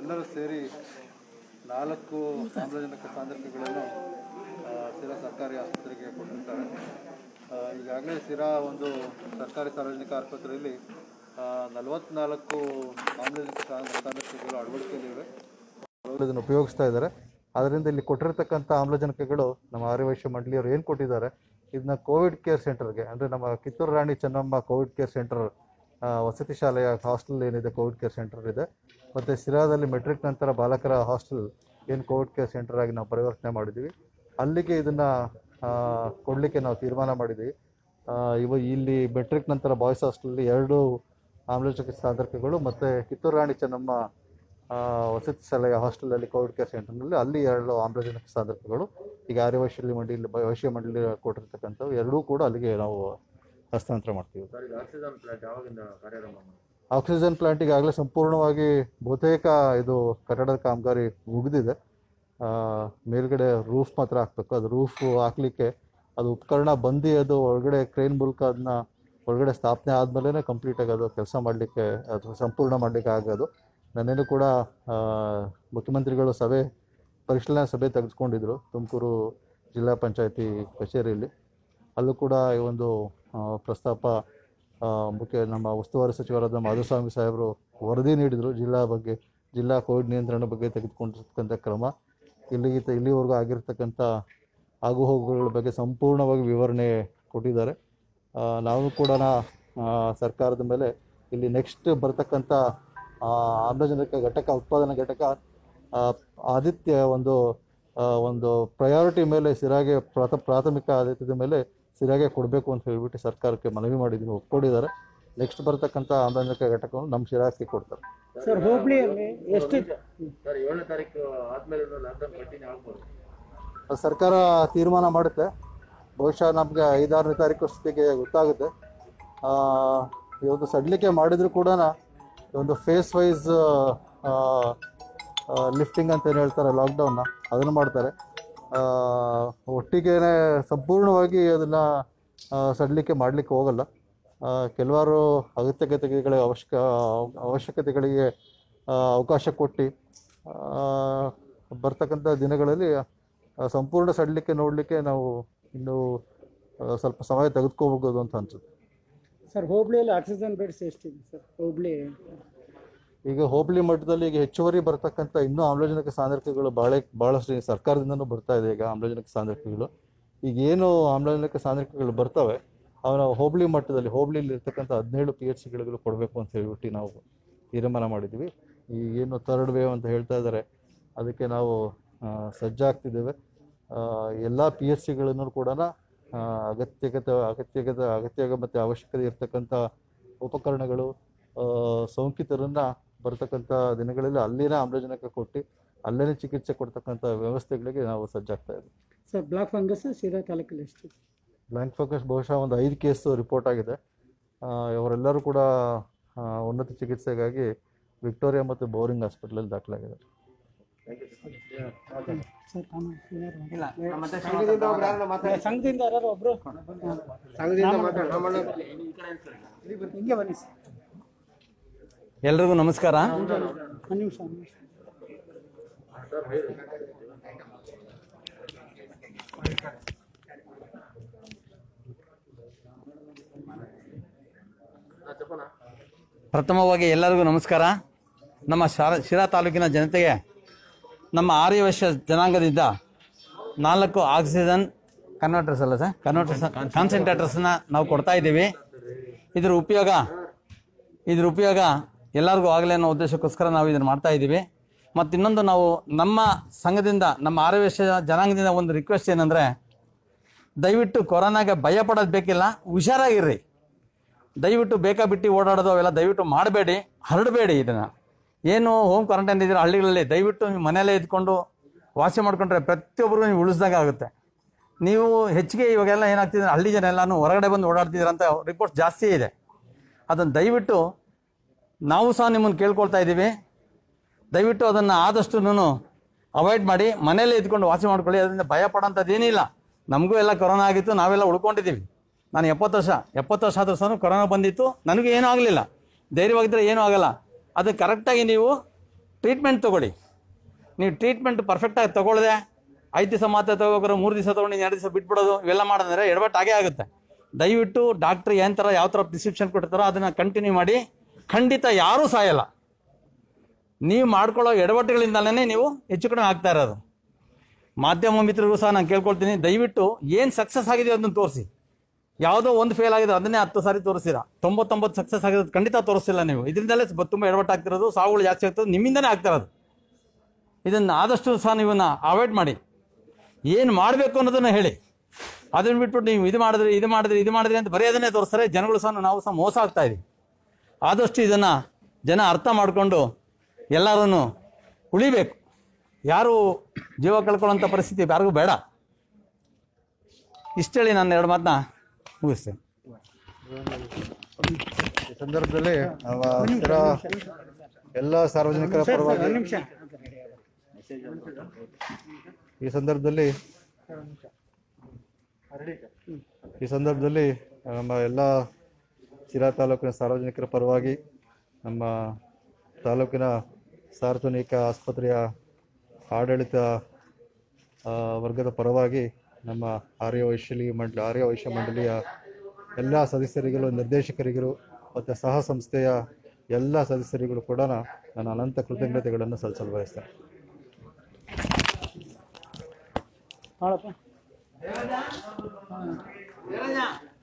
ಇವರೆಲ್ಲರೂ ಸೇರಿ ನಾಲ್ಕು ಆಮ್ಲಜನಕ ಸಾಂದ್ರಕಗಳನ್ನು ಆ, ಸಿರಾ ಸರ್ಕಾರಿ ಆಸ್ಪತ್ರೆಗೆ ಕೊಟ್ಟಿರ್ತಾರೆ ಆ, ಈಗಾಗಲೇ ಸಿರಾ ಒಂದು ಸರ್ಕಾರಿ ಸಾರ್ವಜನಿಕ ಆಸ್ಪತ್ರೆಯಲ್ಲಿ ನಲವತ್ನಾಲ್ಕು ಆಮ್ಲಜನಕ ಸಾಂದ್ರ- ಸಾಂದ್ರಕಗಳು ಅಳವಡಿಕೆಯಲ್ಲಿವೆ ಇದನ್ನು ಉಪಯೋಗಿಸ್ತಾ ಇದ್ದಾರೆ ಅದರಿಂದ ಇಲ್ಲಿ ಕೊಟ್ಟಿರ್ತಕ್ಕಂಥ ಆಮ್ಲಜನಕಗಳು ನಮ್ಮ ಆರ್ಯವೈಶ್ಯ ಮಂಡಳಿಯವರು ಏನು ಕೊಟ್ಟಿದ್ದಾರೆ ಇದನ್ನ ಕೋವಿಡ್ ಕೇರ್ ಸೆಂಟರ್ಗೆ ಅಂದರೆ ನಮ್ಮ Kittur Rani Chennamma covid care centre ಆ, ವಸತಿ ಶಾಲೆಯ ಹಾಸ್ಟೆಲ್ ಏನಿದೆ ಕೋವಿಡ್ ಕೇರ್ ಸೆಂಟರ್ ಇದೆ ಮತ್ತು ಸಿರಾದಲ್ಲಿ ಮೆಟ್ರಿಕ್ ನಂತರ ಬಾಲಕರ ಹಾಸ್ಟೆಲ್ ಏನು ಕೋವಿಡ್ ಕೇರ್ ಸೆಂಟರ್ ಆಗಿ ನಾವು ಪರಿವರ್ತನೆ ಮಾಡಿದ್ದೀವಿ ಅಲ್ಲಿಗೆ ಇದನ್ನು ಕೊಡಲಿಕ್ಕೆ ನಾವು ತೀರ್ಮಾನ ಮಾಡಿದ್ದೀವಿ ಆ, ಇವ ಇಲ್ಲಿ ಮೆಟ್ರಿಕ್ ನಂತರ ಬಾಯ್ಸ್ ಹಾಸ್ಟೆಲಲ್ಲಿ ಎರಡು ಆಮ್ಲಜನಕ ಸಾಧಕಗಳು ಮತ್ತು ಕಿತ್ತೂರು ರಾಣಿ ಚೆನ್ನಮ್ಮ ಆ, ವಸತಿ ಶಾಲೆಯ ಹಾಸ್ಟೆಲಲ್ಲಿ ಕೋವಿಡ್ ಕೇರ್ ಸೆಂಟರ್ನಲ್ಲಿ ಅಲ್ಲಿ ಎರಡು ಆಮ್ಲಜನಕ ಸಾಧಕಗಳು ಈಗ ಆರ್ಯವೈಶ್ಯ ಮಂಡಳಿ ವೈಶ್ಯ ಮಂಡಳಿ ಕೊಟ್ಟಿರ್ತಕ್ಕಂಥವು ಎರಡೂ ಕೂಡ ಅಲ್ಲಿಗೆ ನಾವು ಹಸ್ತಾಂತರ ಮಾಡ್ತೀವಿ ಸರ್ ಇದು ಆಕ್ಸಿಜನ್ ಪ್ಲಾಂಟ್ ಯಾವಾಗಿಂದ ಕಾರ್ಯಾರಂಭ ಮಾಡಿದ್ರು? ಆಕ್ಸಿಜನ್ ಪ್ಲಾಂಟ್ ಈಗಾಗಲೇ ಸಂಪೂರ್ಣವಾಗಿ ಬಹುತೇಕ ಇದು ಕಟ್ಟಡದ ಕಾಮಗಾರಿ ಮುಗಿದಿದೆ ಆ, ಮೇಲ್ಗಡೆ ರೂಫ್ ಮಾತ್ರ ಹಾಕ್ಬೇಕು ಅದು ರೂಫ್ ಹಾಕ್ಲಿಕ್ಕೆ ಅದು ಉಪಕರಣ ಬಂದು ಅದು ಒಳಗಡೆ ಕ್ರೇನ್ ಮೂಲಕ ಅದನ್ನ ಒಳಗಡೆ ಸ್ಥಾಪನೆ ಆದಮೇಲೆ ಕಂಪ್ಲೀಟಾಗಿ ಅದು ಕೆಲಸ ಮಾಡಲಿಕ್ಕೆ ಅದು ಸಂಪೂರ್ಣ ಮಾಡಲಿಕ್ಕೆ ಆಗೋದು ನನ್ನೇನು ಕೂಡ ಆ, ಮುಖ್ಯಮಂತ್ರಿಗಳು ಸಭೆ ಪರಿಶೀಲನಾ ಸಭೆ ತೆಗೆದುಕೊಂಡಿದ್ರು ತುಮಕೂರು ಜಿಲ್ಲಾ ಪಂಚಾಯತಿ ಕಚೇರಿಯಲ್ಲಿ ಅಲ್ಲೂ ಕೂಡ ಈ ಒಂದು ಆ, ಪ್ರಸ್ತಾಪ ಆ, ಮುಖ್ಯ ನಮ್ಮ ಉಸ್ತುವಾರಿ ಸಚಿವರಾದ ಮಾಧುಸ್ವಾಮಿ ಸಾಹೇಬರು ವರದಿ ನೀಡಿದರು ಜಿಲ್ಲಾ ಬಗ್ಗೆ ಜಿಲ್ಲಾ ಕೋವಿಡ್ ನಿಯಂತ್ರಣ ಬಗ್ಗೆ ತೆಗೆದುಕೊಂಡಿರ್ತಕ್ಕಂಥ ಕ್ರಮ ಇಲ್ಲಿಗೆ ಇಲ್ಲಿವರೆಗೂ ಆಗಿರ್ತಕ್ಕಂಥ ಆಗುಹೋಗುಗಳ ಬಗ್ಗೆ ಸಂಪೂರ್ಣವಾಗಿ ವಿವರಣೆ ಕೊಟ್ಟಿದ್ದಾರೆ ಆ, ನಾವು ಕೂಡ ಆ, ಸರ್ಕಾರದ ಮೇಲೆ ಇಲ್ಲಿ ನೆಕ್ಸ್ಟ್ ಬರ್ತಕ್ಕಂಥ ಆ, ಆಮ್ಲಜನಕ ಘಟಕ ಉತ್ಪಾದನಾ ಘಟಕ ಆ, ಆದಿತ್ಯ ಒಂದು ಆ, ಒಂದು ಪ್ರಯಾರಿಟಿ ಮೇಲೆ ಸಿರಾಗೆ ಪ್ರಾಥ ಪ್ರಾಥಮಿಕ ಆದ್ಯತೆಯ ಮೇಲೆ ಸಿರಾಗೆ ಕೊಡಬೇಕು ಅಂತ ಹೇಳ್ಬಿಟ್ಟು ಸರ್ಕಾರಕ್ಕೆ ಮನವಿ ಮಾಡಿದ್ದೀನಿ ಒಪ್ಕೊಂಡಿದ್ದಾರೆ ನೆಕ್ಸ್ಟ್ ಬರ್ತಕ್ಕಂಥ ಆಮ್ಲಜನಕ ಘಟಕವನ್ನು ನಮ್ಮ ಶಿರಾಕ್ಕೆ ಕೊಡ್ತಾರೆ ಸರ್ ಹೋಬಳಿಯಲ್ಲಿ ಎಷ್ಟು ಸರ್ ಏಳನೇ ತಾರೀಕು ಆದ್ಮೇಲೆ ಲಾಕ್ಡೌನ್ ಕಂಟಿನ್ಯೂ ಆಗ್ಬೋದು ಅದು ಸರ್ಕಾರ ತೀರ್ಮಾನ ಮಾಡುತ್ತೆ ಬಹುಶಃ ನಮಗೆ ಐದಾರನೇ ತಾರೀಕು ಅಷ್ಟೊತ್ತಿಗೆ ಗೊತ್ತಾಗುತ್ತೆ ಆ, ಈ ಒಂದು ಸಡಿಲಿಕೆ ಮಾಡಿದ್ರು ಕೂಡ ಒಂದು ಫೇಸ್ ವೈಸ್ ಲಿಫ್ಟಿಂಗ್ ಅಂತ ಏನು ಹೇಳ್ತಾರೆ ಲಾಕ್ಡೌನ್ನ ಅದನ್ನು ಮಾಡ್ತಾರೆ ಆ, ಒಟ್ಟಿಗೆನೆ ಸಂಪೂರ್ಣವಾಗಿ ಅದನ್ನು ಸಡಿಲಿಕೆ ಮಾಡಲಿಕ್ಕೆ ಹೋಗಲ್ಲ ಆ, ಕೆಲವಾರು ಅಗತ್ಯತೆಗಳಿಗೆ ಅವಶ್ಯಕ ಅವಶ್ಯಕತೆಗಳಿಗೆ ಆ, ಅವಕಾಶ ಕೊಟ್ಟು ಆ, ಬರ್ತಕ್ಕಂಥ ದಿನಗಳಲ್ಲಿ ಆ, ಸಂಪೂರ್ಣ ಸಡಿಲಿಕ್ಕೆ ನೋಡಲಿಕ್ಕೆ ನಾವು ಇನ್ನೂ ಆ, ಸ್ವಲ್ಪ ಸಮಯ ತೆಗೆದುಕೋಬಹುದು ಅಂತ ಅನ್ಸುತ್ತೆ ಸರ್ ಹೋಬಳಿಯಲ್ಲಿ ಆಕ್ಸಿಜನ್ ಬೆಡ್ಸ್ ಎಷ್ಟಿದೆ ಸರ್ ಹೋಬಳಿ ಈಗ ಹೋಬಳಿ ಮಟ್ಟದಲ್ಲಿ ಈಗ ಹೆಚ್ಚುವರಿ ಬರ್ತಕ್ಕಂಥ ಇನ್ನೂ ಆಮ್ಲಜನಕ ಸಾಂದ್ರಕಗಳು ಭಾಳ ಭಾಳಷ್ಟು ಈಗ ಸರ್ಕಾರದಿಂದನೂ ಬರ್ತಾ ಇದೆ ಈಗ ಆಮ್ಲಜನಕ ಸಾಂದ್ರಕಗಳು ಈಗ ಏನು ಆಮ್ಲಜನಕ ಸಾಂದ್ರಕಗಳು ಬರ್ತವೆ ಅವನ ಹೋಬಳಿ ಮಟ್ಟದಲ್ಲಿ ಹೋಬಳಿಲಿ ಇರ್ತಕ್ಕಂಥ ಹದಿನೇಳು ಪಿ ಎಚ್ ಸಿಗಳಿಗೂ ಕೊಡಬೇಕು ಅಂತ ಹೇಳ್ಬಿಟ್ಟು ನಾವು ತೀರ್ಮಾನ ಮಾಡಿದ್ದೀವಿ ಈ ಏನು ಥರ್ಡ್ ವೇವ್ ಅಂತ ಹೇಳ್ತಾ ಇದ್ದಾರೆ ಅದಕ್ಕೆ ನಾವು ಆ, ಸಜ್ಜಾಗ್ತಿದ್ದೇವೆ ಎಲ್ಲ ಪಿ ಎಚ್ ಸಿಗಳನ್ನು ಕೂಡ ಅಗತ್ಯಗತ ಅಗತ್ಯಗತ ಅಗತ್ಯ ಮತ್ತು ಅವಶ್ಯಕತೆ ಇರ್ತಕ್ಕಂಥ ಉಪಕರಣಗಳು ಆ, ಸೋಂಕಿತರನ್ನ ಬರ್ತಕ್ಕಂಥ ದಿನಗಳಲ್ಲಿ ಅಲ್ಲಿನ ಆಮ್ಲಜನಕ ಕೊಟ್ಟು ಅಲ್ಲೇ ಚಿಕಿತ್ಸೆ ಕೊಡ್ತಕ್ಕಂಥ ವ್ಯವಸ್ಥೆಗಳಿಗೆ ನಾವು ಸಜ್ಜಾಗ್ತಾ ಇದ್ದೀವಿ ಸರ್ ಬ್ಲಾಕ್ ಫಂಗಸ್ ಶಿರಾ ತಾಲೂಕಲ್ಲಿ ಎಷ್ಟಿದೆ ಬ್ಲ್ಯಾಂಕ್ ಫೋಕಸ್ ಬಹುಶಃ ಒಂದು ಐದು ಕೇಸು ರಿಪೋರ್ಟ್ ಆಗಿದೆ ಆ, ಇವರೆಲ್ಲರೂ ಕೂಡ ಆ, ಉನ್ನತ ಚಿಕಿತ್ಸೆಗಾಗಿ ವಿಕ್ಟೋರಿಯಾ ಮತ್ತು ಬೋರಿಂಗ್ ಹಾಸ್ಪಿಟಲಲ್ಲಿ ದಾಖಲಾಗಿದ್ದಾರೆ ಸರ್ ತಾನು ಯಾರು ಸಂಘದಿಂದ ಯಾರು ಒಬ್ರು ಹಿಂಗೆ ಬನ್ನಿ ಸರ್ ಎಲ್ರಿಗೂ ನಮಸ್ಕಾರ ಒಂದು ನಿಮಿಷ ಒಂದು ನಿಮಿಷ ಪ್ರಥಮವಾಗಿ ಎಲ್ಲರಿಗೂ ನಮಸ್ಕಾರ ನಮ್ಮ ಶಾರ ಶಿರಾ ತಾಲೂಕಿನ ಜನತೆಗೆ ನಮ್ಮ ಆರ್ಯವೈಶ್ಯ ಜನಾಂಗದಿಂದ ನಾಲ್ಕು ಆಕ್ಸಿಜನ್ ಕನ್ವರ್ಟರ್ಸ್ ಅಲ್ಲ ಸರ್ ಕನ್ವರ್ಟರ್ಸ್ ಕಾನ್ಸಂಟ್ರೇಟರ್ಸ್ನ ನಾವು ಕೊಡ್ತಾ ಇದ್ದೀವಿ ಇದ್ರ ಉಪಯೋಗ ಇದ್ರ ಉಪಯೋಗ ಎಲ್ಲರಿಗೂ ಆಗಲಿ ಅನ್ನೋ ಉದ್ದೇಶಕ್ಕೋಸ್ಕರ ನಾವು ಇದನ್ನು ಮಾಡ್ತಾ ಇದ್ದೀವಿ ಮತ್ತು ಇನ್ನೊಂದು ನಾವು ನಮ್ಮ ಸಂಘದಿಂದ ನಮ್ಮ ಆರ್ಯವೈಶ್ಯ ಜನಾಂಗದಿಂದ ಒಂದು ರಿಕ್ವೆಸ್ಟ್ ಏನಂದರೆ ದಯವಿಟ್ಟು ಕೊರೋನಾಗೆ ಭಯ ಪಡೋದು ಬೇಕಿಲ್ಲ ಹುಷಾರಾಗಿರ್ರಿ ದಯವಿಟ್ಟು ಬೇಕಾಬಿಟ್ಟು ಓಡಾಡೋದು ಅವೆಲ್ಲ ದಯವಿಟ್ಟು ಮಾಡಬೇಡಿ ಹರಡಬೇಡಿ ಇದನ್ನು ಏನು ಹೋಮ್ ಕ್ವಾರಂಟೈನ್ ಇದ್ದೀರ ಹಳ್ಳಿಗಳಲ್ಲಿ ದಯವಿಟ್ಟು ನೀವು ಮನೆಯಲ್ಲೇ ಇದ್ಕೊಂಡು ವಾಸ ಮಾಡ್ಕೊಂಡ್ರೆ ಪ್ರತಿಯೊಬ್ಬರಿಗೂ ನೀವು ಉಳಿಸ್ದಂಗೆ ಆಗುತ್ತೆ ನೀವು ಹೆಚ್ಚಿಗೆ ಇವಾಗೆಲ್ಲ ಏನಾಗ್ತಿದೆ ಹಳ್ಳಿ ಜನ ಎಲ್ಲನೂ ಹೊರಗಡೆ ಬಂದು ಓಡಾಡ್ತಿದ್ದೀರ ಅಂತ ರಿಪೋರ್ಟ್ಸ್ ಜಾಸ್ತಿ ಇದೆ ಅದನ್ನು ದಯವಿಟ್ಟು ನಾವು ಸಹ ನಿಮ್ಮನ್ನು ಕೇಳ್ಕೊಳ್ತಾ ಇದ್ದೀವಿ ದಯವಿಟ್ಟು ಅದನ್ನು ಆದಷ್ಟು ಅವಾಯ್ಡ್ ಮಾಡಿ ಮನೆಯಲ್ಲೇ ಇದ್ಕೊಂಡು ವಾಸ ಮಾಡ್ಕೊಳ್ಳಿ ಅದರಿಂದ ಭಯ ಪಡೋಂಥದ್ದು ಏನಿಲ್ಲ ನಮಗೂ ಎಲ್ಲ ಕೊರೋನಾ ಆಗಿತ್ತು ನಾವೆಲ್ಲ ಉಳ್ಕೊಂಡಿದ್ದೀವಿ ನಾನು ಎಪ್ಪತ್ತು ವರ್ಷ ಎಪ್ಪತ್ತು ವರ್ಷ ಆದ್ರೂ ಸಹ ಕೊರೋನಾ ಬಂದಿತ್ತು ನನಗೂ ಏನೂ ಆಗಲಿಲ್ಲ ಧೈರ್ಯವಾಗಿದ್ದರೆ ಏನೂ ಆಗಲ್ಲ ಅದು ಕರೆಕ್ಟಾಗಿ ನೀವು ಟ್ರೀಟ್ಮೆಂಟ್ ತೊಗೊಳ್ಳಿ ನೀವು ಟ್ರೀಟ್ಮೆಂಟ್ ಪರ್ಫೆಕ್ಟಾಗಿ ತೊಗೊಳ್ಳದೆ ಐದು ದಿವಸ ಮಾತ್ರ ತೊಗೋಬೇಕಾದ್ರೆ ಮೂರು ದಿವಸ ತೊಗೊಂಡು ಎರಡು ದಿವಸ ಬಿಟ್ಬಿಡೋದು ಇವೆಲ್ಲ ಮಾಡಿದ್ರೆ ಎಡವಟ್ಟು ಆಗೇ ಆಗುತ್ತೆ ದಯವಿಟ್ಟು ಡಾಕ್ಟ್ರ್ ಏನು ಥರ ಯಾವ ಥರ ಪ್ರಿಸ್ಕ್ರಿಪ್ಷನ್ ಕೊಟ್ಟಿರ್ತಾರೋ ಅದನ್ನು ಕಂಟಿನ್ಯೂ ಮಾಡಿ ಖಂಡಿತ ಯಾರೂ ಸಾಯಲ್ಲ ನೀವು ಮಾಡ್ಕೊಳ್ಳೋ ಎಡವಟ್ಟುಗಳಿಂದಲೇ ನೀವು ಹೆಚ್ಚು ಕಡಿಮೆ ಆಗ್ತಾ ಇರೋದು ಮಾಧ್ಯಮ ಮಿತ್ರರಿಗೂ ಸಹ ನಾನು ಕೇಳ್ಕೊಳ್ತೀನಿ ದಯವಿಟ್ಟು ಏನು ಸಕ್ಸಸ್ ಆಗಿದೆ ಅದನ್ನು ತೋರಿಸಿ ಯಾವುದೋ ಒಂದು ಫೇಲ್ ಆಗಿದೆ ಅದನ್ನೇ ಹತ್ತು ಸಾರಿ ತೋರಿಸ್ತೀರಾ ತೊಂಬತ್ತೊಂಬತ್ತು ಸಕ್ಸಸ್ ಆಗಿರೋದು ಖಂಡಿತ ತೋರಿಸ್ತಿಲ್ಲ ನೀವು ಇದರಿಂದಲೇ ಬ- ತುಂಬ ಎಡವಟ್ಟಾಗ್ತಿರೋದು ಸಾವುಗಳು ಜಾಸ್ತಿ ಆಗ್ತದೆ ನಿಮ್ಮಿಂದನೇ ಆಗ್ತಿರೋದು ಇದನ್ನು ಆದಷ್ಟು ಸಹ ನೀವನ್ನ ಅವಾಯ್ಡ್ ಮಾಡಿ ಏನು ಮಾಡಬೇಕು ಅನ್ನೋದನ್ನು ಹೇಳಿ ಅದನ್ನು ಬಿಟ್ಬಿಟ್ಟು ನೀವು ಇದು ಮಾಡಿದ್ರಿ ಇದು ಮಾಡಿದ್ರಿ ಇದು ಮಾಡಿದ್ರಿ ಅಂತ ಬರೀ ಅದನ್ನೇ ತೋರಿಸ್ತಾರೆ ಜನಗಳು ಸಹ ನಾವು ಸಹ ಮೋಸ ಆಗ್ತಾ ಇದೀವಿ ಆದಷ್ಟು ಇದನ್ನು ಜನ ಅರ್ಥ ಮಾಡಿಕೊಂಡು ಎಲ್ಲರೂ ಉಳಿಬೇಕು ಯಾರು ಜೀವ ಕಳ್ಕೊಳ್ಳೋಂಥ ಪರಿಸ್ಥಿತಿ ಯಾರಿಗೂ ಬೇಡ ಇಷ್ಟೇಳಿ ನಾನು ಎರಡು ಮಾತನ್ನ ಮುಗಿಸ್ತೇನೆ ಈ ಸಂದರ್ಭದಲ್ಲಿ ನಮ್ಮ ಹತ್ತಿರ ಎಲ್ಲ ಸಾರ್ವಜನಿಕರ ಪರವಾಗಿ ನಿಮಿಷ ಈ ಸಂದರ್ಭದಲ್ಲಿ ಈ ಸಂದರ್ಭದಲ್ಲಿ ನಮ್ಮ ಎಲ್ಲ ಶಿರಾ ತಾಲೂಕಿನ ಸಾರ್ವಜನಿಕರ ಪರವಾಗಿ ನಮ್ಮ ತಾಲೂಕಿನ ಸಾರ್ವಜನಿಕ ಆಸ್ಪತ್ರೆಯ ಆಡಳಿತ ಆ, ವರ್ಗದ ಪರವಾಗಿ ನಮ್ಮ ಆರ್ಯ ವೈಶ್ಯಲಿ ಮಂಡಳಿ ಆರ್ಯ ವೈಶ್ಯ ಮಂಡಳಿಯ ಎಲ್ಲ ಸದಸ್ಯರಿಗೂ ನಿರ್ದೇಶಕರಿಗೂ ಮತ್ತು ಸಹ ಸಂಸ್ಥೆಯ ಎಲ್ಲ ಸದಸ್ಯರಿಗೂ ಕೂಡ ನಾನು ಅನಂತ ಕೃತಜ್ಞತೆಗಳನ್ನು ಸಲ್ಲಿಸಲು ಬಯಸ್ತೇನೆ ಹಾಳಪ್ಪ